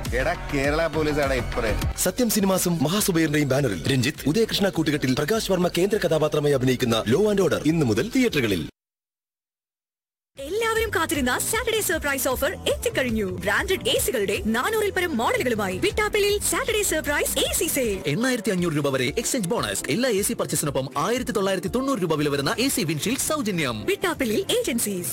എടാ കേരള പോലീസാണ് ഇപ്പറേ സത്യം സിനിമാസും മഹാസുബൈറിന്റെയും ബാനറിൽ രഞ്ജിത്ത് ഉദയകൃഷ്ണ കൂട്ടുകെട്ടിൽ പ്രകാശ് വർമ്മ കേന്ദ്ര കഥാപാത്രമായി അഭിനയിക്കുന്ന ലോ ആൻഡ് ഓർഡർ ഇന്നു മുതൽ തിയേറ്ററുകളിൽ എല്ലാവരും കാത്തിരുന്ന സാറ്റർഡേ സർപ്രൈസ് ഓഫർ എത്തിക്കഴിഞ്ഞു ബ്രാൻഡഡ് എ സികളുടെ നാനൂറിൽ പരം മോഡലുകളുമായി വിട്ടാപ്പിളിൽ Saturday surprise A C sale എണ്ണായിരത്തി അഞ്ഞൂറ് രൂപ വരെ എക്സ്ചേഞ്ച് ബോണസ് എല്ലാ എ സി പർച്ചേസിനൊപ്പം ആയിരത്തി തൊള്ളായിരത്തി തൊണ്ണൂറ് രൂപ വില വരുന്ന എ സി വിൻഷീൽഡ് സൗജന്യം വിട്ടാപ്പിളിൽ ഏജൻസീസ്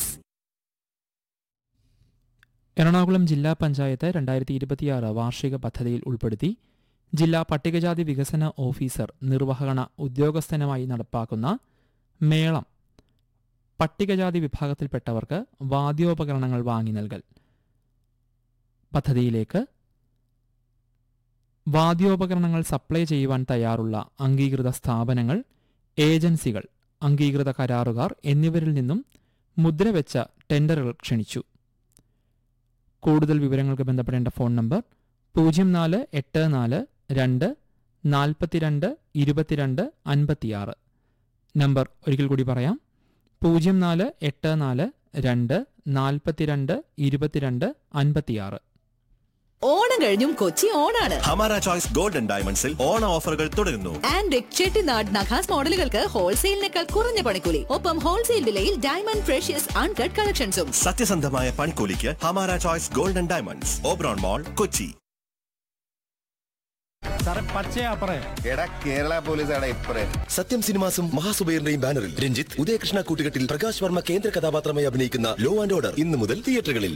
എറണാകുളം ജില്ലാ പഞ്ചായത്ത് രണ്ടായിരത്തി ഇരുപത്തിയാറ് വാർഷിക പദ്ധതിയിൽ ഉൾപ്പെടുത്തി ജില്ലാ പട്ടികജാതി വികസന ഓഫീസർ നിർവഹണ ഉദ്യോഗസ്ഥനുമായി നടപ്പാക്കുന്ന മേളം പട്ടികജാതി വിഭാഗത്തിൽപ്പെട്ടവർക്ക് വാദ്യോപകരണങ്ങൾ വാങ്ങി നൽകൽ പദ്ധതിയിലേക്ക് വാദ്യോപകരണങ്ങൾ സപ്ലൈ ചെയ്യുവാൻ തയ്യാറുള്ള അംഗീകൃത സ്ഥാപനങ്ങൾ ഏജൻസികൾ അംഗീകൃത കരാറുകാർ എന്നിവരിൽ നിന്നും മുദ്രവെച്ച ടെൻഡറുകൾ ക്ഷണിച്ചു കൂടുതൽ വിവരങ്ങൾക്ക് ബന്ധപ്പെടേണ്ട ഫോൺ നമ്പർ പൂജ്യം നാല് എട്ട് നാല് രണ്ട് നാൽപ്പത്തിരണ്ട് ഇരുപത്തിരണ്ട് അൻപത്തിയാറ് നമ്പർ ഒരിക്കൽ കൂടി പറയാം പൂജ്യം നാല് എട്ട് നാല് രണ്ട് നാൽപ്പത്തിരണ്ട് ഇരുപത്തിരണ്ട് അൻപത്തിയാറ് ഓണം കഴിഞ്ഞും കൊച്ചി ഓണാണ് ഹമാര ചോയ്സ് ഗോൾഡൻ ഡയമണ്ട്സിൽ ഓണ ഓഫറുകൾ തുടരുന്നു ആൻഡ് ചെട്ടിനാട് നഖാസ് മോഡലുകൾക്ക് ഹോൾസെയിലിനേക്കാൾ കുറഞ്ഞ പണിക്കൂലി ഒപ്പം ഹോൾസെയിൽ വിലയിൽ ഡയമണ്ട് ഫ്രഷ്യസ് അൺകട്ട് കളക്ഷൻസും സത്യസന്ധമായ പണിക്കൂലിക്ക് ഹമാര choice golden diamonds Oberon mall Kochi സാറേ പച്ചയാ പറയാ എടാ കേരള പോലീസാണ് ഇപ്പറേ സത്യം സിനിമാസും മഹാസുബൈറിന്റെയും ബാനറിൽ രഞ്ജിത്ത് ഉദയകൃഷ്ണ കൂട്ടുകെട്ടിൽ പ്രകാശ് വർമ്മ കേന്ദ്ര കഥാപാത്രമായി അഭിനയിക്കുന്ന ലോ ആൻഡ് ഓർഡർ ഇന്നു മുതൽ തിയേറ്ററുകളിൽ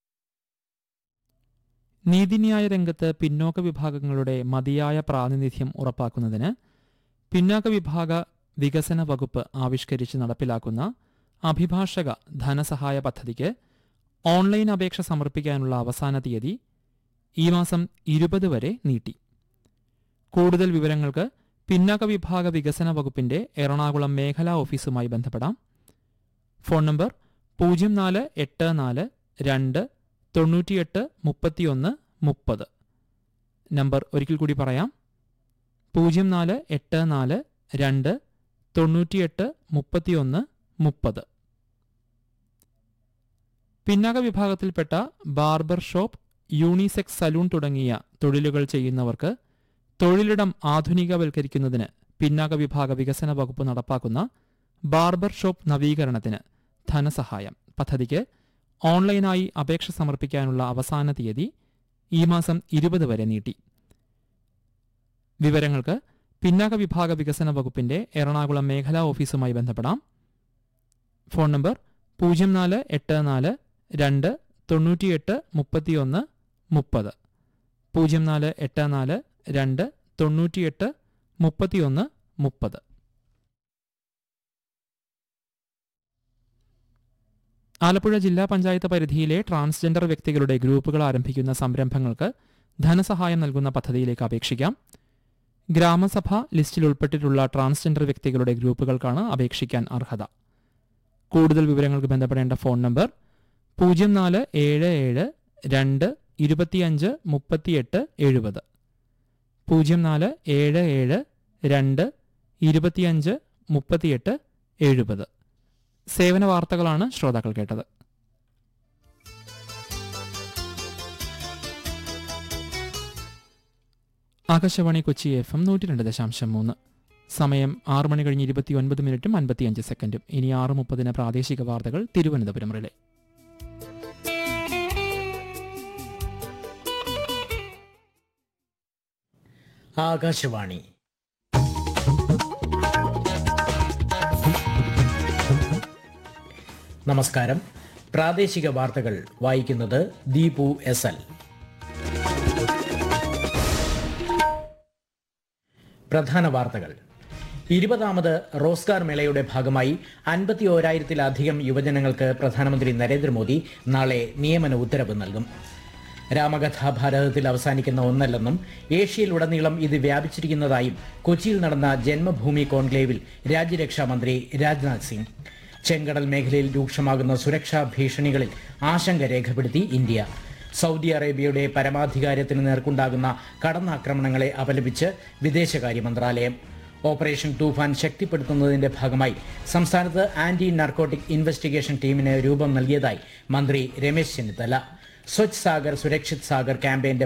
നീതിന്യായ രംഗത്ത് പിന്നോക്ക വിഭാഗങ്ങളുടെ മതിയായ പ്രാതിനിധ്യം ഉറപ്പാക്കുന്നതിന് പിന്നാക്ക വിഭാഗ വികസന വകുപ്പ് ആവിഷ്കരിച്ച് നടപ്പിലാക്കുന്ന അഭിഭാഷക ധനസഹായ പദ്ധതിക്ക് ഓൺലൈൻ അപേക്ഷ സമർപ്പിക്കാനുള്ള അവസാന തീയതി ഈ മാസം ഇരുപത് വരെ നീട്ടി കൂടുതൽ വിവരങ്ങൾക്ക് പിന്നാക്ക വിഭാഗ വികസന വകുപ്പിന്റെ എറണാകുളം മേഖലാ ഓഫീസുമായി ബന്ധപ്പെടാം ഫോൺ നമ്പർ പൂജ്യം നാല് എട്ട് നാല് രണ്ട് തൊണ്ണൂറ്റിയെട്ട് മുപ്പത്തിയൊന്ന് മുപ്പത് നമ്പർ ഒരിക്കൽ കൂടി പറയാം പൂജ്യം നാല് എട്ട് നാല് രണ്ട് തൊണ്ണൂറ്റിയെട്ട് മുപ്പത്തിയൊന്ന് മുപ്പത് പിന്നാക വിഭാഗത്തിൽപ്പെട്ട ബാർബർ ഷോപ്പ് യൂണിസെക്സ് സലൂൺ തുടങ്ങിയ തൊഴിലുകൾ ചെയ്യുന്നവർക്ക് തൊഴിലിടം ആധുനികവൽക്കരിക്കുന്നതിന് പിന്നാക വിഭാഗ വികസന വകുപ്പ് നടപ്പാക്കുന്ന ബാർബർ ഷോപ്പ് നവീകരണത്തിന് ധനസഹായം പദ്ധതിക്ക് ഓൺലൈനായി അപേക്ഷ സമർപ്പിക്കാനുള്ള അവസാന തീയതി ഈ മാസം ഇരുപത് വരെ നീട്ടി വിവരങ്ങൾക്ക് പിന്നാക വിഭാഗ വികസന വകുപ്പിന്റെ എറണാകുളം മേഖലാ ഓഫീസുമായി ബന്ധപ്പെടാം ഫോൺ നമ്പർ പൂജ്യം നാല് എട്ട് നാല് രണ്ട് തൊണ്ണൂറ്റിയെട്ട് മുപ്പത്തിയൊന്ന് മുപ്പത് പൂജ്യം നാല് എട്ട് നാല് രണ്ട് തൊണ്ണൂറ്റിയെട്ട് മുപ്പത്തിയൊന്ന് മുപ്പത് ആലപ്പുഴ ജില്ലാ പഞ്ചായത്ത് പരിധിയിലെ ട്രാൻസ്ജെൻഡർ വ്യക്തികളുടെ ഗ്രൂപ്പുകൾ ആരംഭിക്കുന്ന സംരംഭങ്ങൾക്ക് ധനസഹായം നൽകുന്ന പദ്ധതിയിലേക്ക് അപേക്ഷിക്കാം ഗ്രാമസഭ ലിസ്റ്റിൽ ഉൾപ്പെട്ടിട്ടുള്ള ട്രാൻസ്ജെൻഡർ വ്യക്തികളുടെ ഗ്രൂപ്പുകൾക്കാണ് അപേക്ഷിക്കാൻ അർഹത കൂടുതൽ വിവരങ്ങൾക്ക് ബന്ധപ്പെടേണ്ട ഫോൺ നമ്പർ പൂജ്യം നാല് ഏഴ് ഏഴ് രണ്ട് ഇരുപത്തിയഞ്ച് മുപ്പത്തിയെട്ട് എഴുപത് പൂജ്യം നാല് ഏഴ് ഏഴ് രണ്ട് ഇരുപത്തിയഞ്ച് മുപ്പത്തിയെട്ട് എഴുപത് സേവന വാർത്തകളാണ് ശ്രോതാക്കൾ കേട്ടത് ആകാശവാണി കൊച്ചി എഫ് എം നൂറ്റി രണ്ട് ദശാംശം മൂന്ന് സമയം ആറ് മണി കഴിഞ്ഞ് ഇരുപത്തി ഒൻപത് മിനിറ്റും അൻപത്തിയഞ്ച് സെക്കൻഡും ഇനി ആറ് മുപ്പതിന് പ്രാദേശിക വാർത്തകൾ തിരുവനന്തപുരം റിലേ ആകാശവാണി നമസ്കാരം പ്രാദേശിക വാർത്തകൾ വായിക്കുന്നത് ദീപു എസ് എൽ പ്രധാന വാർത്തകൾ ഇരുപതാമത് റോസ്ഗാർ മേളയുടെ ഭാഗമായി അൻപത്തി ഓരായിരത്തിലധികം യുവജനങ്ങൾക്ക് പ്രധാനമന്ത്രി നരേന്ദ്രമോദി നാളെ നിയമന ഉത്തരവ് നൽകും രാമകഥാഭാരതത്തിൽ അവസാനിക്കുന്ന ഒന്നല്ലെന്നും ഏഷ്യയിലുടനീളം ഇത് വ്യാപിച്ചിരിക്കുന്നതായും കൊച്ചിയിൽ നടന്ന ജന്മഭൂമി കോൺക്ലേവിൽ രാജ്യരക്ഷാമന്ത്രി രാജ്നാഥ് സിംഗ് ചെങ്കടൽ മേഖലയിൽ രൂക്ഷമാകുന്ന സുരക്ഷാ ഭീഷണികളിൽ ആശങ്ക രേഖപ്പെടുത്തി ഇന്ത്യ സൗദി അറേബ്യയുടെ പരമാധികാരത്തിന് നേർക്കുണ്ടാകുന്ന കടന്നാക്രമണങ്ങളെ അപലപിച്ച് വിദേശകാര്യ മന്ത്രാലയം ഓപ്പറേഷൻ തൂഫാൻ ശക്തിപ്പെടുത്തുന്നതിന്റെ ഭാഗമായി സംസ്ഥാനത്ത് ആന്റി നർക്കോട്ടിക് ഇൻവെസ്റ്റിഗേഷൻ ടീമിന് രൂപം നൽകിയതായി മന്ത്രി രമേശ് ചെന്നിത്തല സ്വച്ഛ് സാഗർ സുരക്ഷിത് സാഗർ ക്യാമ്പയിന്റെ